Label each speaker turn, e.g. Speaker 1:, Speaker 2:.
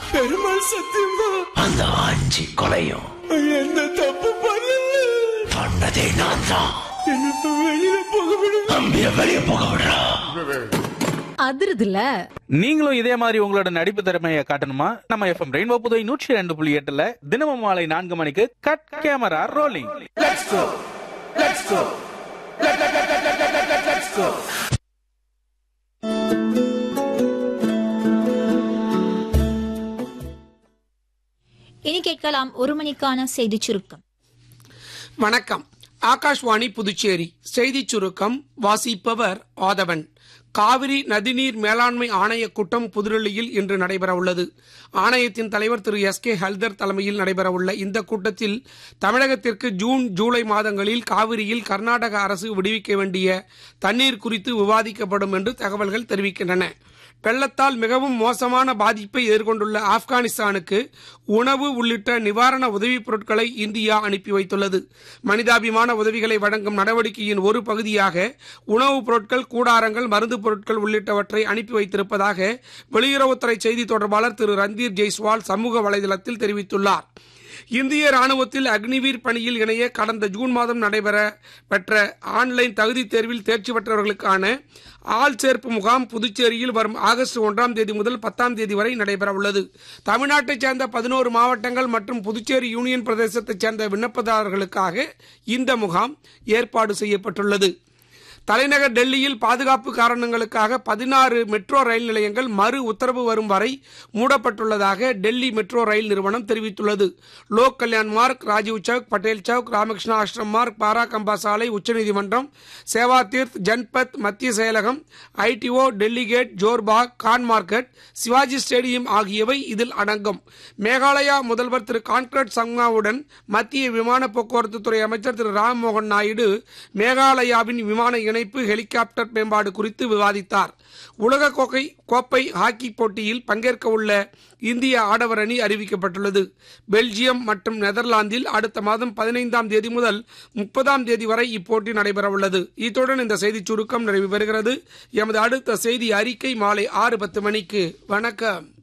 Speaker 1: பெருமாள் சத்தியமா
Speaker 2: அந்த அஞ்சு கொலையும்
Speaker 1: எந்த தப்பு பண்ணல
Speaker 2: பண்ணதே நான் தான்
Speaker 1: என்ன வெளியில போக விடுங்க
Speaker 2: தம்பிய வெளியே போக விடுறா
Speaker 3: அதிருதுல
Speaker 4: நீங்களும் இதே மாதிரி உங்களோட நடிப்பு திறமையை காட்டணுமா நம்ம எஃப்எம் ரெயின்போ புதுவை நூற்றி ரெண்டு புள்ளி எட்டுல தினமும் மாலை நான்கு மணிக்கு கட் கேமரா ரோலிங்
Speaker 5: இனி கேட்கலாம் ஒரு மணிக்கான செய்தி சுருக்கம்
Speaker 6: வணக்கம் ஆகாஷ்வாணி புதுச்சேரி செய்திச் சுருக்கம் வாசிப்பவர் ஆதவன் காவிரி நதிநீர் மேலாண்மை ஆணைய கூட்டம் புதுடெல்லியில் இன்று நடைபெறவுள்ளது ஆணையத்தின் தலைவர் திரு எஸ் கே ஹல்தர் தலைமையில் நடைபெறவுள்ள இந்த கூட்டத்தில் தமிழகத்திற்கு ஜூன் ஜூலை மாதங்களில் காவிரியில் கர்நாடக அரசு விடுவிக்க வேண்டிய தண்ணீர் குறித்து விவாதிக்கப்படும் என்று தகவல்கள் தெரிவிக்கின்றன வெள்ளத்தால் மிகவும் மோசமான பாதிப்பை எதிர்கொண்டுள்ள ஆப்கானிஸ்தானுக்கு உணவு உள்ளிட்ட நிவாரண உதவிப் பொருட்களை இந்தியா அனுப்பி வைத்துள்ளது மனிதாபிமான உதவிகளை வழங்கும் நடவடிக்கையின் ஒரு பகுதியாக உணவுப் பொருட்கள் கூடாரங்கள் மருந்து பொருட்கள் உள்ளிட்டவற்றை அனுப்பி வைத்திருப்பதாக வெளியுறவுத்துறை செய்தி தொடர்பாளர் திரு ரந்தீர் ஜெய்ஸ்வால் சமூக வலைதளத்தில் தெரிவித்துள்ளார் இந்திய ராணுவத்தில் அக்னிவீர் பணியில் இணைய கடந்த ஜூன் மாதம் நடைபெற பெற்ற ஆன்லைன் தகுதித் தேர்வில் தேர்ச்சி பெற்றவர்களுக்கான ஆள் சேர்ப்பு முகாம் புதுச்சேரியில் வரும் ஆகஸ்ட் ஒன்றாம் தேதி முதல் பத்தாம் தேதி வரை நடைபெறவுள்ளது தமிழ்நாட்டைச் சேர்ந்த பதினோரு மாவட்டங்கள் மற்றும் புதுச்சேரி யூனியன் பிரதேசத்தைச் சேர்ந்த விண்ணப்பதாரர்களுக்காக இந்த முகாம் ஏற்பாடு செய்யப்பட்டுள்ளது தலைநகர் டெல்லியில் பாதுகாப்பு காரணங்களுக்காக பதினாறு மெட்ரோ ரயில் நிலையங்கள் மறு உத்தரவு வரும் வரை மூடப்பட்டுள்ளதாக டெல்லி மெட்ரோ ரயில் நிறுவனம் தெரிவித்துள்ளது லோக் கல்யாண் மார்க் ராஜீவ் சவுக் பட்டேல் சவுக் ராமகிருஷ்ணா ஆசிரம் மார்க் பாராகம்பா சாலை உச்சநீதிமன்றம் சேவா தீர்த் ஜன்பத் மத்திய செயலகம் ITO Delhi gate Jorbagh Khan market Shivaji stadium ஆகியவை இதில் அடங்கும் மேகாலயா முதல்வர் திரு கான்கரட் சங்மாவுடன் மத்திய விமான போக்குவரத்து துறை அமைச்சர் திரு ராம்மோகன் நாயுடு மேகாலயாவின் விமான இணைப்பு ஹெலிகாப்டர் மேம்பாடு குறித்து விவாதித்தார் உலக கோப்பை கோப்பை ஹாக்கி போட்டியில் பங்கேற்க உள்ள இந்திய ஆடவர் அணி அறிவிக்கப்பட்டுள்ளது பெல்ஜியம் மற்றும் நெதர்லாந்தில் அடுத்த மாதம் பதினைந்தாம் தேதி முதல் முப்பதாம் தேதி வரை இப்போட்டி நடைபெறவுள்ளது இத்துடன் இந்த செய்திச் சுருக்கம் நிறைவு பெறுகிறது எமது அடுத்த செய்தி அறிக்கை மாலை ஆறு பத்து மணிக்கு வணக்கம்